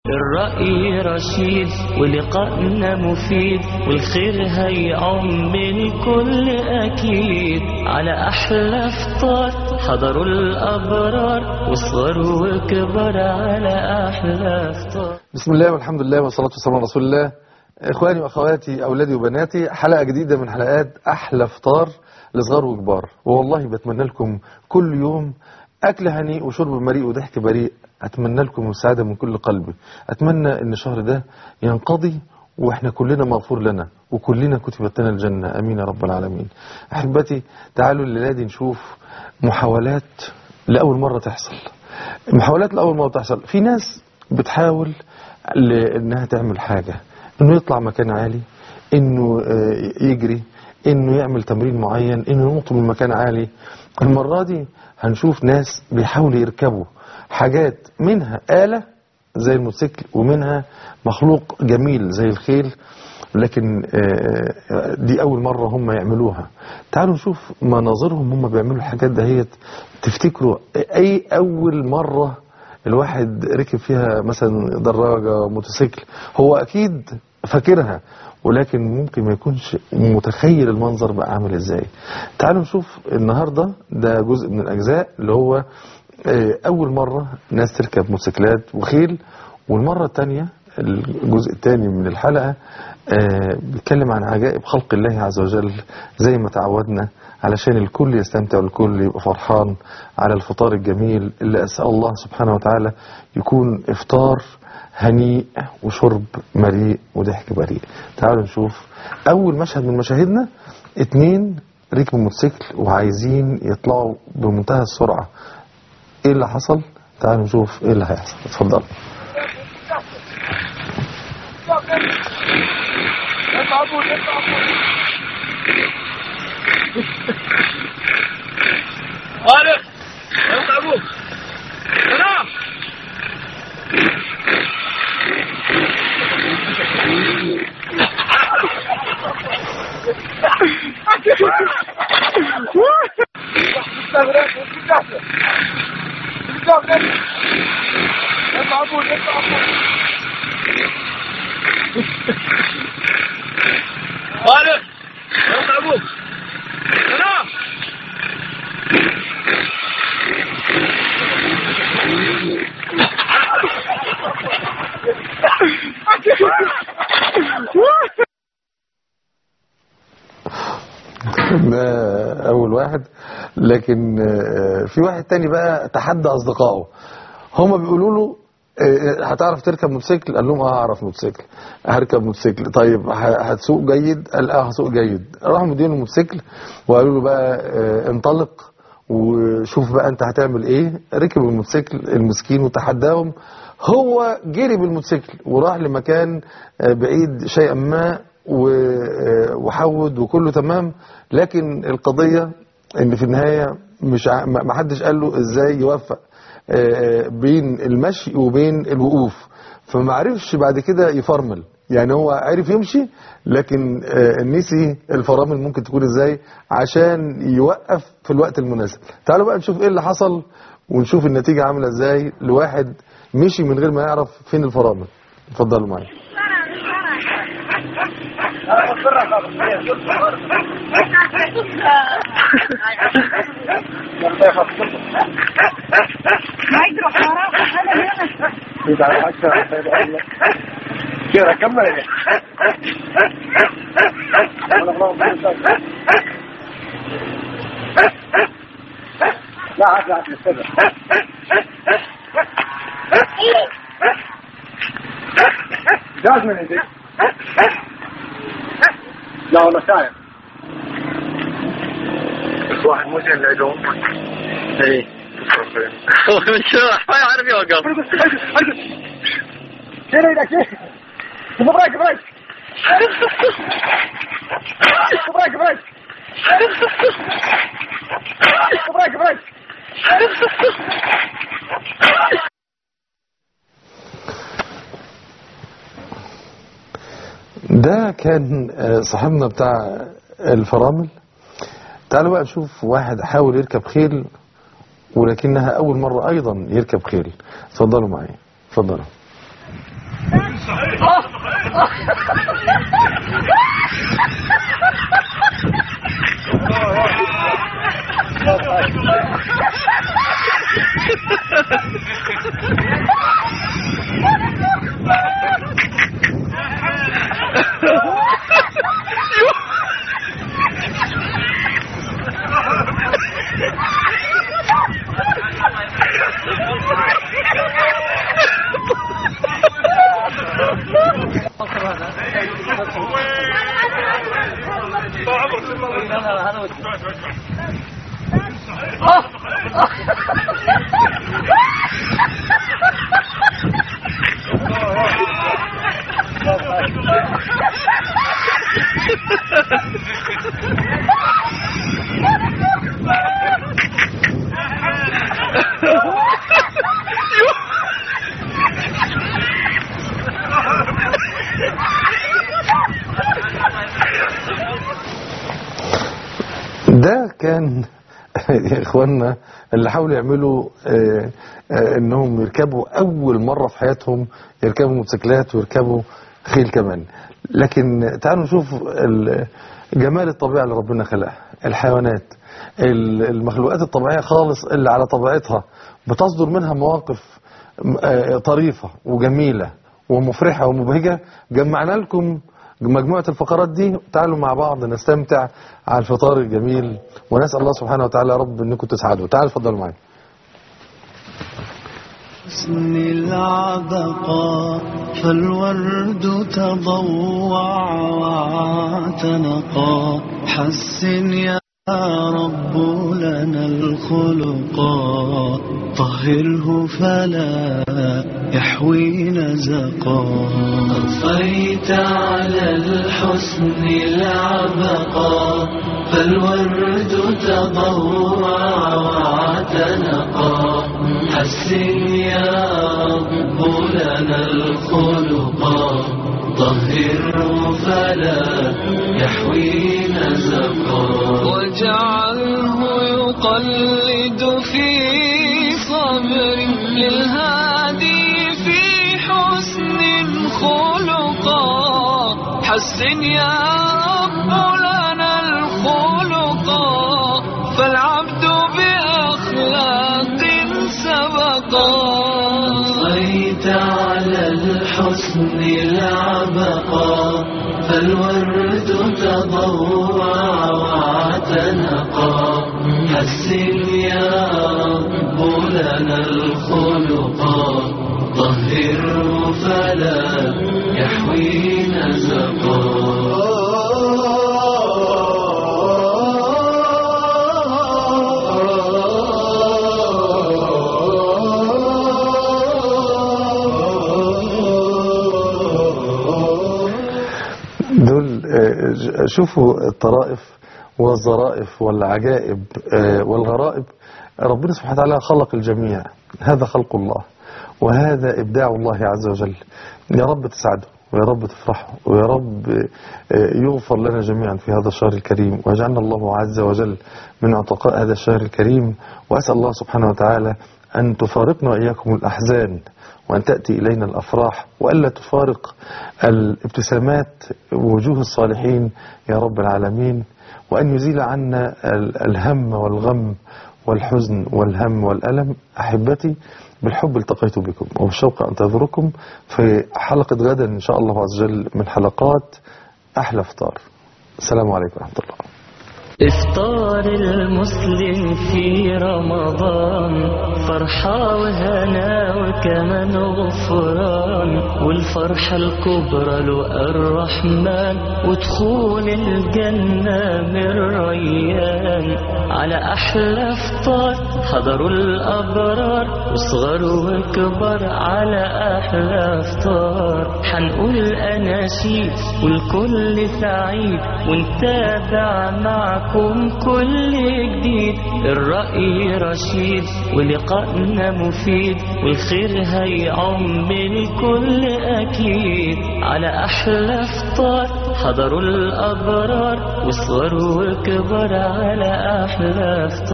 الرأي رشيد ولقائنا مفيد والخير هيعم الكل أكيد على أحلى فطار حضروا الأبرار وصغر وكبر على أحلى فطار بسم الله والحمد لله والصلاة والسلام على رسول الله إخواني وأخواتي أولادي وبناتي حلقة جديدة من حلقات أحلى فطار لصغار وكبار والله بتمنى لكم كل يوم أكل هنيء وشرب مريء وضحك بريء أتمنى لكم السعادة من كل قلبي أتمنى أن الشهر ده ينقضي وإحنا كلنا مغفور لنا وكلنا كتبت لنا الجنة أمين يا رب العالمين أحبتي تعالوا الليلة دي نشوف محاولات لأول مرة تحصل محاولات لأول مرة تحصل في ناس بتحاول انها تعمل حاجة انه يطلع مكان عالي انه يجري انه يعمل تمرين معين انه ينط من مكان عالي المرة دي هنشوف ناس بيحاولوا يركبوا حاجات منها آلة زي الموتوسيكل ومنها مخلوق جميل زي الخيل لكن دي أول مرة هم يعملوها تعالوا نشوف مناظرهم هم بيعملوا الحاجات دهيت تفتكروا أي أول مرة الواحد ركب فيها مثلا دراجة موتوسيكل هو أكيد فاكرها ولكن ممكن ما يكونش متخيل المنظر بقى عامل ازاي تعالوا نشوف النهاردة ده جزء من الأجزاء اللي هو أول مرة ناس تركب موتوسيكلات وخيل والمرة الثانية الجزء الثاني من الحلقة بيتكلم عن عجائب خلق الله عز وجل زي ما تعودنا علشان الكل يستمتع والكل يبقى فرحان على الفطار الجميل اللي أسأل الله سبحانه وتعالى يكون إفطار هنيء وشرب مريء وضحك بريء تعالوا نشوف أول مشهد من مشاهدنا اتنين ركبوا موتوسيكل وعايزين يطلعوا بمنتهى السرعة ايه اللي حصل تعالوا نشوف ايه اللي هيحصل اتفضل خالد انت ابوك سلام خالد انت ابوك سلام ده اول واحد لكن في واحد تاني بقى تحدى اصدقائه هما بيقولوا له هتعرف تركب موتوسيكل قال لهم اه اعرف موتوسيكل هركب موتوسيكل طيب هتسوق جيد قال اه هسوق جيد راحوا مدينه الموتوسيكل وقالوا له بقى انطلق وشوف بقى انت هتعمل ايه ركب الموتوسيكل المسكين وتحداهم هو جري بالموتوسيكل وراح لمكان بعيد شيئا ما وحود وكله تمام لكن القضية ان في النهاية مش ما حدش قال له ازاي يوفق بين المشي وبين الوقوف فما عرفش بعد كده يفرمل يعني هو عرف يمشي لكن نسي الفرامل ممكن تكون ازاي عشان يوقف في الوقت المناسب تعالوا بقى نشوف ايه اللي حصل ونشوف النتيجة عاملة ازاي لواحد مشي من غير ما يعرف فين الفرامل اتفضلوا معايا ما يجرح وراك هذا هنا كده كمل يا لا عاد عاد استنى جاز من عندك لا والله شايف واحد مو زين العلوم ايه هو من شو ما يعرف يوقف شيل ايدك شيل بريك بريك بريك بريك بريك بريك ده كان آه، صاحبنا بتاع الفرامل تعالوا بقى نشوف واحد حاول يركب خيل ولكنها أول مرة أيضا يركب خيل اتفضلوا معايا اتفضلوا ده كان يا اخواننا اللي حاولوا يعملوا آه، آه، انهم يركبوا اول مرة في حياتهم يركبوا موتوسيكلات ويركبوا خيل كمان لكن تعالوا نشوف ال- جمال الطبيعة اللي ربنا خلقها الحيوانات ال- المخلوقات الطبيعية خالص اللي على طبيعتها بتصدر منها مواقف آه، طريفة وجميلة ومفرحة ومبهجة جمعنا لكم مجموعة الفقرات دي تعالوا مع بعض نستمتع على الفطار الجميل ونسأل الله سبحانه وتعالى يا رب انكم تسعدوا تعالوا اتفضلوا معايا حسن العبقى فالورد تضوع واعتنقا حسن يا رب لنا الخلقا طهره فلا يحوي نزقا أضفيت على الحسن العبقى فالورد تضوع واعتنقا حسن يا رب لنا الخلقا طهره فلا يحوي نزقا واجعله يقلد في صبر للهادي في حسن خلقا حسن يا رب لنا الخلقا فالعبد بأخلاق سبقا أضفيت على الحسن العبقى فالورد تضوع واعتنقا حسن يا رب لنا الخلقا طهره فلا يحوي دول آه، ج- شوفوا الطرائف والظرائف والعجائب آه، والغرائب ربنا سبحانه وتعالى خلق الجميع هذا خلق الله وهذا إبداع الله عز وجل يا رب تسعدوا ويا رب تفرحوا ويا رب آه، يغفر لنا جميعا في هذا الشهر الكريم ويجعلنا الله عز وجل من عتقاء هذا الشهر الكريم وأسأل الله سبحانه وتعالى أن تفارقنا وإياكم الأحزان وأن تأتي إلينا الأفراح وألا تفارق الابتسامات وجوه الصالحين يا رب العالمين وأن يزيل عنا ال- الهم والغم والحزن والهم والألم أحبتي بالحب التقيت بكم وبالشوق أنتظركم في حلقة غدا إن شاء الله عز وجل من حلقات أحلى فطار السلام عليكم ورحمة الله إفطار المسلم في رمضان فرحة وهنا وكمان غفران والفرحة الكبرى له الرحمن ودخول الجنة من ريان على أحلى فطار حضروا الأبرار وصغر وكبر على أحلى فطار حنقول أناشيد والكل سعيد ونتابع معكم كل جديد الرأي رشيد ولقائنا مفيد والخير هيعم الكل أكيد على أحلى فطار حضروا الأبرار وصغر وكبر على أحلى فطار